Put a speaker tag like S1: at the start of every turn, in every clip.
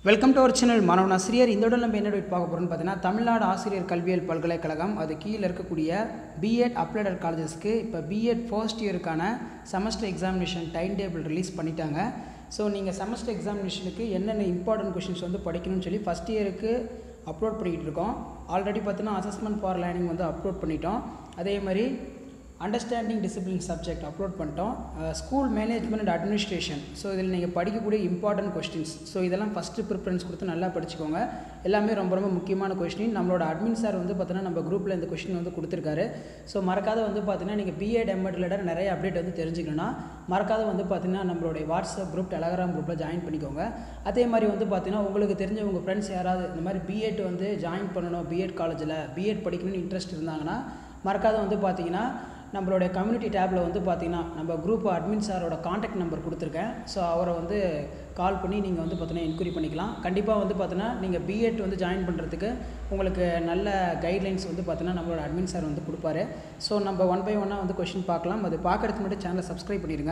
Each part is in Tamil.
S1: வெல்கம் டு அவர் சேனல் மாணவன் ஆசிரியர் இந்த உடல் நம்ம என்ன டேட் பார்க்க போகிறோம்னு பார்த்தீங்கன்னா தமிழ்நாடு ஆசிரியர் கல்வியியல் பல்கலைக்கழகம் அது கீழே இருக்கக்கூடிய பிஎட் அப்ளைடட் காலேஜஸ்க்கு இப்போ பிஎட் ஃபர்ஸ்ட் இயருக்கான semester examination time table release பண்ணிட்டாங்க ஸோ நீங்கள் செமஸ்டர் எக்ஸாமினேஷனுக்கு என்னென்ன இம்பார்ட்டன்ட் கொஷின்ஸ் வந்து படிக்கணும்னு சொல்லி ஃபஸ்ட் இயருக்கு அப்லோட் பண்ணிக்கிட்டு இருக்கோம் ஆல்ரெடி பார்த்தீங்கன்னா அசஸ்மெண்ட் ஃபார் லேர்னிங் வந்து அப்லோட் பண்ணிட்டோம் அதே மாதிரி அண்டர்ஸ்டாண்டிங் டிசிப்ளின் சப்ஜெக்ட் அப்லோட் பண்ணிட்டோம் school management and administration so இதில் நீங்கள் படிக்கக்கூடிய இம்பார்ட்டன்ட் கொஸ்டின்ஸ் ஸோ இதெல்லாம் ஃபஸ்ட்டு ப்ரிஃபரன்ஸ் கொடுத்து நல்லா படிச்சுக்கோங்க எல்லாமே ரொம்ப ரொம்ப முக்கியமான கொஸ்டின் நம்மளோட அட்மின் சார் வந்து பார்த்தீங்கன்னா நம்ம குரூப்பில் இந்த கொஸ்டின் வந்து கொடுத்துருக்காரு ஸோ மறக்காத வந்து பார்த்தீங்கன்னா நீங்கள் பிஎட் எம்எட் ரிலேட்டட் நிறைய அப்டேட் வந்து தெரிஞ்சுக்கணும்னா மறக்காத வந்து பார்த்தீங்கன்னா நம்மளுடைய வாட்ஸ்அப் குரூப் டெலகிராம் குரூப்பில் ஜாயின் பண்ணிக்கோங்க அதே மாதிரி வந்து பார்த்தீங்கன்னா உங்களுக்கு தெரிஞ்ச உங்கள் ஃப்ரெண்ட்ஸ் யாராவது இந்த மாதிரி பிஎட் வந்து ஜாயின் பண்ணணும் பிஎட் காலேஜில் பிஎட் படிக்கணும்னு இன்ட்ரெஸ்ட் இருந்தாங்கன்னா மறக்காத வந்து பார்த்தீங்கன்னா நம்மளுடைய கம்யூனிட்டி டேப்பில் வந்து பார்த்தீங்கன்னா நம்ம குரூப் அட்மின் சாரோட காண்டாக்ட் நம்பர் கொடுத்துருக்கேன் ஸோ அவரை வந்து கால் பண்ணி நீங்கள் வந்து பார்த்தீங்கன்னா என்கொயரி பண்ணிக்கலாம் கண்டிப்பாக வந்து பார்த்தீங்கன்னா நீங்கள் பிஎட் வந்து ஜாயின் பண்ணுறதுக்கு உங்களுக்கு நல்ல கைட்லைன்ஸ் வந்து பார்த்தீங்கன்னா நம்மளோட அட்மின் சார் வந்து கொடுப்பாரு ஸோ நம்ம ஒன் பை ஒன்னாக வந்து கொஷின் பார்க்கலாம் அது பார்க்குறதுக்கு முன்னாடி சேனலை சப்ஸ்கிரைப் பண்ணிடுங்க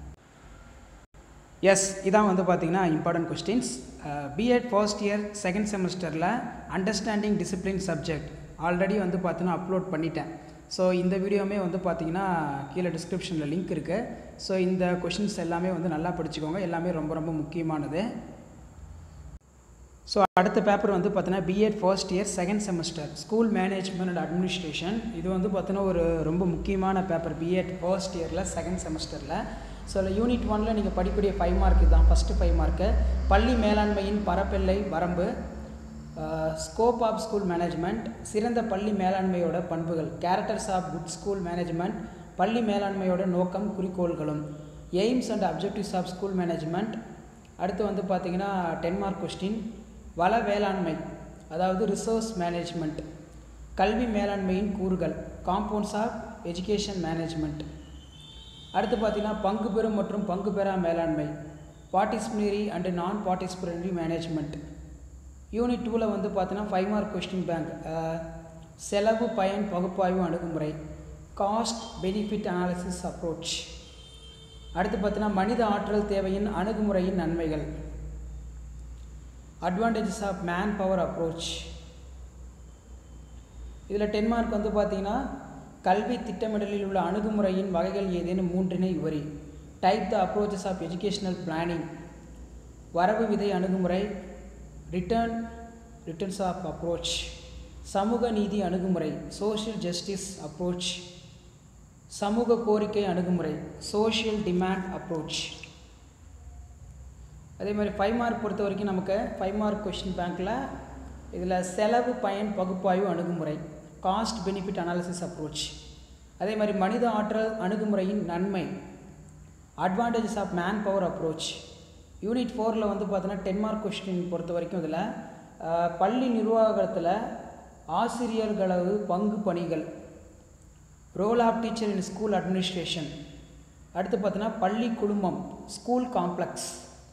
S1: எஸ் இதான் வந்து பார்த்தீங்கன்னா important questions B Ed first year second செமஸ்டரில் அண்டர்ஸ்டாண்டிங் டிசிப்ளின் சப்ஜெக்ட் ஆல்ரெடி வந்து பார்த்தீங்கன்னா அப்லோட் பண்ணிட்டேன் ஸோ இந்த வீடியோவுமே வந்து பார்த்தீங்கன்னா கீழே டிஸ்கிரிப்ஷனில் லிங்க் இருக்குது ஸோ இந்த கொஷின்ஸ் எல்லாமே வந்து நல்லா படிச்சுக்கோங்க எல்லாமே ரொம்ப ரொம்ப முக்கியமானது ஸோ அடுத்த பேப்பர் வந்து பார்த்தீங்கன்னா B Ed first year second semester school management and administration இது வந்து பார்த்தீங்கன்னா ஒரு ரொம்ப முக்கியமான பேப்பர் பிஎட் ஃபர்ஸ்ட் இயரில் செகண்ட் செமஸ்டரில் ஸோ அதில் யூனிட் ஒனில் நீங்கள் படிக்கக்கூடிய ஃபைவ் மார்க் தான் ஃபஸ்ட்டு ஃபைவ் மார்க்கு பள்ளி மேலாண்மையின் பரப்பெல்லை வரம்பு ஸ்கோப் ஆஃப் ஸ்கூல் மேனேஜ்மெண்ட் சிறந்த பள்ளி மேலாண்மையோட பண்புகள் characters of good school management பள்ளி மேலாண்மையோட நோக்கம் குறிக்கோள்களும் aims and objectives of school management அடுத்து வந்து பார்த்திங்கன்னா டென் மார்க் கொஸ்டின் வள வேளாண்மை அதாவது ரிசோர்ஸ் மேனேஜ்மெண்ட் கல்வி மேலாண்மையின் கூறுகள் காம்பவுண்ட்ஸ் ஆஃப் எஜுகேஷன் மேனேஜ்மெண்ட் அடுத்து பார்த்திங்கன்னா பங்கு பெறும் மற்றும் பங்கு பெறா மேலாண்மை பார்ட்டிசிபினரி அண்டு நான் பார்ட்டிசிபினரி மேனேஜ்மெண்ட் யூனிட் டூவில் வந்து பார்த்தீங்கன்னா ஃபைவ் மார்க் கொஸ்டின் பேங்க் செலவு பயன் பகுப்பாய்வு அணுகுமுறை காஸ்ட் பெனிஃபிட் அனாலிசிஸ் அப்ரோச் அடுத்து பார்த்தீங்கன்னா மனித ஆற்றல் தேவையின் அணுகுமுறையின் நன்மைகள் advantages of manpower approach இதில் டென் மார்க் வந்து பார்த்தீங்கன்னா கல்வி திட்டமிடலில் உள்ள அணுகுமுறையின் வகைகள் ஏதேனும் மூன்றினை விவரி type the approaches of educational planning வரவு விதை அணுகுமுறை ரிட்டர்ன் ரிட்டர்ன்ஸ் ஆஃப் அப்ரோச் சமூக நீதி அணுகுமுறை சோஷியல் ஜஸ்டிஸ் அப்ரோச் சமூக கோரிக்கை அணுகுமுறை சோஷியல் டிமாண்ட் அப்ரோச் அதே மாதிரி ஃபைவ் மார்க் பொறுத்த வரைக்கும் நமக்கு ஃபைவ் மார்க் கொஷின் பேங்க்கில் இதில் செலவு பயன் பகுப்பாய்வு அணுகுமுறை காஸ்ட் பெனிஃபிட் அனாலிசிஸ் அப்ரோச் அதே மாதிரி மனித ஆற்றல் அணுகுமுறையின் நன்மை advantages of manpower approach unit ஃபோரில் வந்து பார்த்தோன்னா டென் மார்க் கொஸ்டின் பொறுத்த வரைக்கும் இதில் பள்ளி நிர்வாகத்தில் ஆசிரியர்களது பங்கு பணிகள் role of teacher in school administration அடுத்து பார்த்தோன்னா பள்ளி குடும்பம் ஸ்கூல் காம்ப்ளெக்ஸ்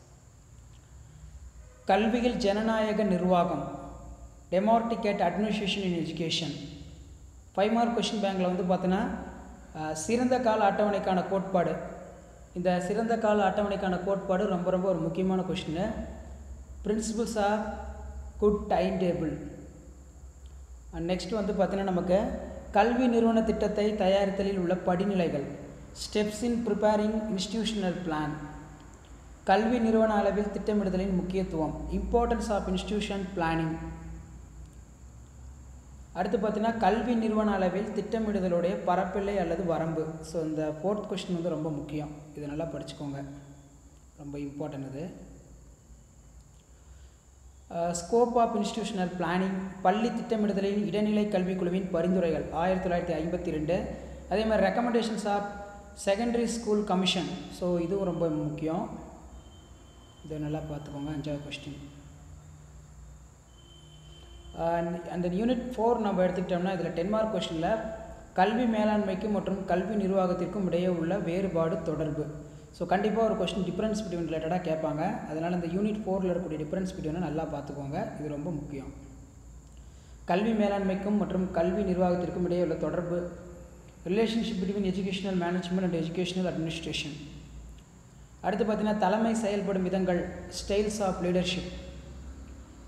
S1: கல்வியில் ஜனநாயக நிர்வாகம் democratic administration in education five mark question பேங்கில் வந்து பார்த்தோன்னா சிறந்த கால அட்டவணைக்கான கோட்பாடு இந்த சிறந்த கால அட்டவணைக்கான கோட்பாடு ரொம்ப ரொம்ப ஒரு முக்கியமான question principles of good time table and next வந்து பார்த்தீங்கன்னா நமக்கு கல்வி நிறுவன திட்டத்தை தயாரித்தலில் உள்ள படிநிலைகள் steps in preparing institutional plan கல்வி நிறுவன அளவில் திட்டமிடுதலின் முக்கியத்துவம் இம்பார்ட்டன்ஸ் ஆஃப் இன்ஸ்டிடியூஷன் பிளானிங் அடுத்து பார்த்தீங்கன்னா கல்வி நிறுவன அளவில் திட்டமிடுதலுடைய பரப்பில்லை அல்லது வரம்பு ஸோ இந்த ஃபோர்த் கொஸ்டின் வந்து ரொம்ப முக்கியம் இதை நல்லா படிச்சுக்கோங்க ரொம்ப இம்பார்ட்டன்ட் இது ஸ்கோப் ஆஃப் இன்ஸ்டிடியூஷனல் பிளானிங் பள்ளி திட்டமிடுதலின் இடைநிலை கல்விக் குழுவின் பரிந்துரைகள் ஆயிரத்தி தொள்ளாயிரத்தி ஐம்பத்தி ரெண்டு அதே மாதிரி recommendations of secondary school commission so இதுவும் ரொம்ப முக்கியம் இதை நல்லா பார்த்துக்கோங்க அஞ்சாவது கொஸ்டின் அந்த யூனிட் ஃபோர் நம்ம எடுத்துக்கிட்டோம்னா இதில் டென் மார்க் கொஸ்டினில் கல்வி மேலாண்மைக்கும் மற்றும் கல்வி நிர்வாகத்திற்கும் இடையே உள்ள வேறுபாடு தொடர்பு ஸோ கண்டிப்பாக ஒரு கொஸ்டின் டிஃப்ரென்ஸ் பிட்வீன் ரிலேட்டடாக கேட்பாங்க அதனால் இந்த யூனிட் ஃபோரில் இருக்கக்கூடிய டிஃப்ரென்ஸ் பிட்வீனை நல்லா பார்த்துக்கோங்க இது ரொம்ப முக்கியம் கல்வி மேலாண்மைக்கும் மற்றும் கல்வி நிர்வாகத்திற்கும் இடையே உள்ள தொடர்பு relationship between educational management and educational administration அடுத்து பார்த்தீங்கன்னா தலைமை செயல்படும் விதங்கள் ஸ்டைல்ஸ் ஆஃப் லீடர்ஷிப்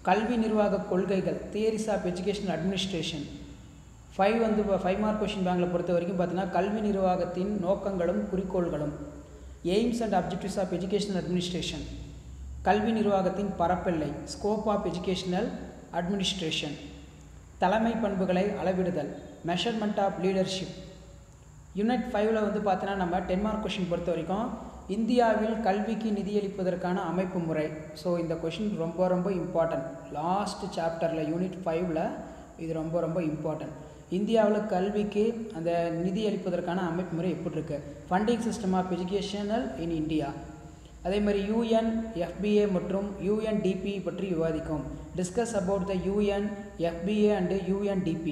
S1: கல்வி நிர்வாக கொள்கைகள் theories of educational administration five வந்து ஃபைவ் மார்க் கொஷின் பேங்கில் பொறுத்த வரைக்கும் பார்த்தீங்கன்னா கல்வி நிர்வாகத்தின் நோக்கங்களும் குறிக்கோள்களும் aims and objectives of educational administration கல்வி நிர்வாகத்தின் பரப்பெல்லை ஸ்கோப் ஆஃப் எஜுகேஷனல் அட்மினிஸ்ட்ரேஷன் தலைமை பண்புகளை அளவிடுதல் மெஷர்மெண்ட் ஆஃப் லீடர்ஷிப் யூனிட் ஃபைவ்ல வந்து பார்த்தீங்கன்னா நம்ம டென் மார்க் கொஷின் பொறுத்த வரைக்கும் இந்தியாவில் கல்விக்கு நிதியளிப்பதற்கான அமைப்பு முறை ஸோ இந்த கொஷின் ரொம்ப ரொம்ப இம்பார்ட்டன்ட் லாஸ்ட் சாப்டரில் யூனிட் ஃபைவ்ல இது ரொம்ப ரொம்ப இம்பார்ட்டன்ட் இந்தியாவில் கல்விக்கு அந்த நிதி அளிப்பதற்கான அமைப்பு முறை எப்படி இருக்குது funding system of educational in India அதே மாதிரி யூஎன் எஃபிஏ மற்றும் யூஎன்டிபி பற்றி விவாதிக்கும் discuss about the UN FPA and UNDP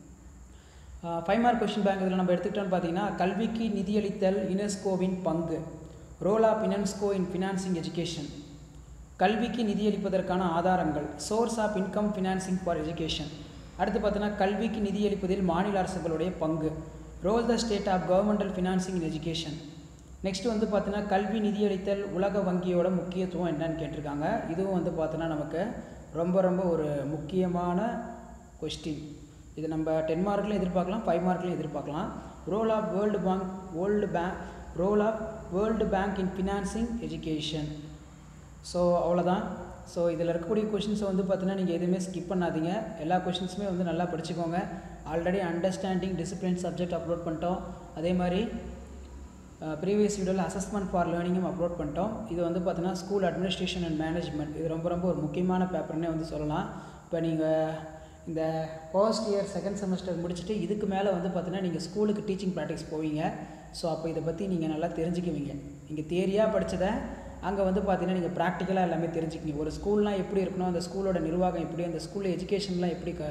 S1: five mark question bank இதில் நம்ம எடுத்துக்கிட்டோம்னு பார்த்தீங்கன்னா கல்விக்கு நிதியளித்தல் யுனெஸ்கோவின் பங்கு role of UNESCO in financing education கல்விக்கு நிதியளிப்பதற்கான ஆதாரங்கள் source of income financing for education அடுத்து பார்த்தீங்கன்னா கல்விக்கு நிதியளிப்பதில் மாநில அரசுகளுடைய பங்கு role the state of governmental financing in education next வந்து பார்த்தீங்கன்னா கல்வி நிதியளித்தல் உலக வங்கியோட முக்கியத்துவம் என்னன்னு கேட்டிருக்காங்க இதுவும் வந்து பார்த்தோன்னா நமக்கு ரொம்ப ரொம்ப ஒரு முக்கியமான கொஸ்டின் இது நம்ம டென் மார்க்லையும் எதிர்பார்க்கலாம் ஃபைவ் மார்க்லையும் எதிர்பார்க்கலாம் role of world bank world bank role of world bank in financing education so அவ்வளோதான் ஸோ இதில் இருக்கக்கூடிய கொஷின்ஸை வந்து பார்த்தீங்கன்னா நீங்கள் எதுவுமே ஸ்கிப் பண்ணாதீங்க எல்லா கொஷின்ஸுமே வந்து நல்லா படிச்சுக்கோங்க already understanding discipline subject upload பண்ணிட்டோம் அதே மாதிரி ப்ரீவியஸ் வீடியோவில் அசஸ்மெண்ட் ஃபார் லேர்னிங்கும் அப்லோட் பண்ணிட்டோம் இது வந்து பார்த்தீங்கன்னா ஸ்கூல் அட்மினிஸ்ட்ரேஷன் அண்ட் மேனேஜ்மெண்ட் இது ரொம்ப ரொம்ப ஒரு முக்கியமான பேப்பர்னே வந்து சொல்லலாம் இப்போ நீங்கள் இந்த ஃபர்ஸ்ட் இயர் செகண்ட் செமஸ்டர் முடிச்சுட்டு இதுக்கு மேலே வந்து பார்த்தீங்கன்னா நீங்கள் ஸ்கூலுக்கு டீச்சிங் ப்ராக்டிஸ் போவீங்க ஸோ அப்போ இதை பற்றி நீங்கள் நல்லா தெரிஞ்சுக்குவீங்க இங்கே தியரியாக படித்ததை அங்கே வந்து பார்த்தீங்கன்னா நீங்கள் ப்ராக்டிக்கலாக எல்லாமே தெரிஞ்சுக்கிங்க ஒரு ஸ்கூல்லாம் எப்படி இருக்கணும் அந்த ஸ்கூலோட நிர்வாகம் எப்படி அந்த ஸ்கூலில் எஜுகேஷன்லாம் எப்படி க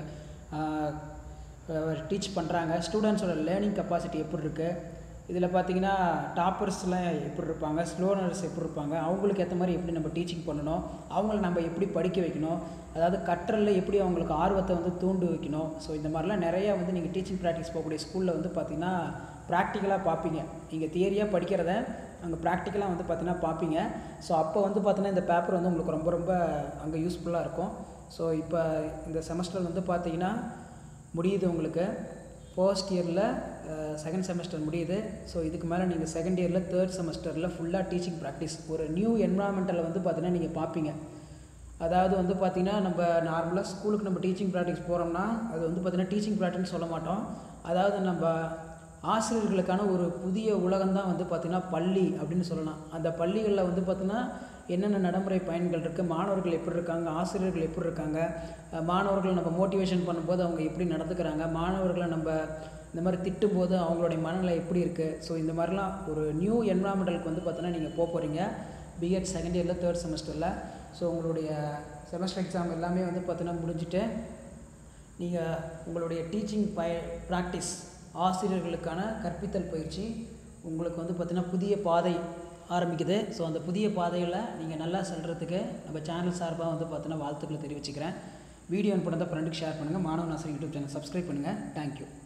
S1: டீச் பண்ணுறாங்க ஸ்டூடெண்ட்ஸோட லேர்னிங் கெப்பாசிட்டி எப்படி இருக்குது இதில் பார்த்தீங்கன்னா டாப்பர்ஸ்லாம் எப்படி இருப்பாங்க ஸ்லோனர்ஸ் எப்படி இருப்பாங்க அவங்களுக்கு ஏற்ற மாதிரி எப்படி நம்ம டீச்சிங் பண்ணணும் அவங்கள நம்ம எப்படி படிக்க வைக்கணும் அதாவது கற்றலில் எப்படி அவங்களுக்கு ஆர்வத்தை வந்து தூண்டு வைக்கணும் ஸோ இந்த மாதிரிலாம் நிறையா வந்து நீங்கள் டீச்சிங் ப்ராக்டிஸ் போகக்கூடிய ஸ்கூலில் வந்து பார்த்தீங்கன்னா ப்ராக்டிக்கலாக பார்ப்பீங்க நீங்கள் தியரியாக படிக்கிறத அங்கே ப்ராக்டிக்கலாக வந்து பார்த்தீங்கன்னா பார்ப்பீங்க ஸோ அப்போ வந்து பார்த்தீங்கன்னா இந்த பேப்பர் வந்து உங்களுக்கு ரொம்ப ரொம்ப அங்கே யூஸ்ஃபுல்லாக இருக்கும் ஸோ இப்போ இந்த செமஸ்டர் வந்து பார்த்தீங்கன்னா முடியுது உங்களுக்கு ஃபர்ஸ்ட் இயரில் செகண்ட் செமஸ்டர் முடியுது ஸோ இதுக்கு மேலே நீங்கள் செகண்ட் இயரில் தேர்ட் செமஸ்டரில் ஃபுல்லாக டீச்சிங் ப்ராக்டிஸ் ஒரு நியூ என்வரான்மெண்ட்டில் வந்து பார்த்தீங்கன்னா நீங்கள் பார்ப்பீங்க அதாவது வந்து பார்த்திங்கன்னா நம்ம நார்மலாக ஸ்கூலுக்கு நம்ம டீச்சிங் ப்ராக்டிஸ் போகிறோம்னா அது வந்து பார்த்திங்கன்னா டீச்சிங் ப்ராக்டின்னு சொல்ல மாட்டோம் அதாவது நம்ம ஆசிரியர்களுக்கான ஒரு புதிய உலகம் தான் வந்து பார்த்திங்கன்னா பள்ளி அப்படின்னு சொல்லலாம் அந்த பள்ளிகளில் வந்து பார்த்திங்கன்னா என்னென்ன நடைமுறை பயன்கள் இருக்குது மாணவர்கள் எப்படி இருக்காங்க ஆசிரியர்கள் எப்படி இருக்காங்க மாணவர்களை நம்ம மோட்டிவேஷன் பண்ணும்போது அவங்க எப்படி நடந்துக்கிறாங்க மாணவர்களை நம்ம இந்த மாதிரி திட்டும்போது அவங்களுடைய மனநிலை எப்படி இருக்குது ஸோ இந்த மாதிரிலாம் ஒரு நியூ என்வரான்மெண்டலுக்கு வந்து பார்த்தீங்கன்னா நீங்கள் போக போகிறீங்க பிஎட் செகண்ட் இயரில் தேர்ட் செமஸ்டரில் ஸோ உங்களுடைய செமஸ்டர் எக்ஸாம் எல்லாமே வந்து பார்த்தீங்கன்னா முடிஞ்சுட்டு நீங்கள் உங்களுடைய டீச்சிங் பய ப்ராக்டிஸ் ஆசிரியர்களுக்கான கற்பித்தல் பயிற்சி உங்களுக்கு வந்து பார்த்திங்கன்னா புதிய பாதை ஆரம்பிக்குது ஸோ அந்த புதிய பாதையில் நீங்கள் நல்லா செல்கிறதுக்கு நம்ம சேனல் சார்பாக வந்து பார்த்தீங்கன்னா வாழ்த்துக்களை தெரிவிச்சுக்கிறேன் வீடியோ அனுப்பினதை ஃப்ரெண்டுக்கு ஷேர் பண்ணுங்கள் மாணவ நாசர் யூடியூப் சேனல் சப்ஸ்கிரைப் பண்ணுங்கள் தேங்க்யூ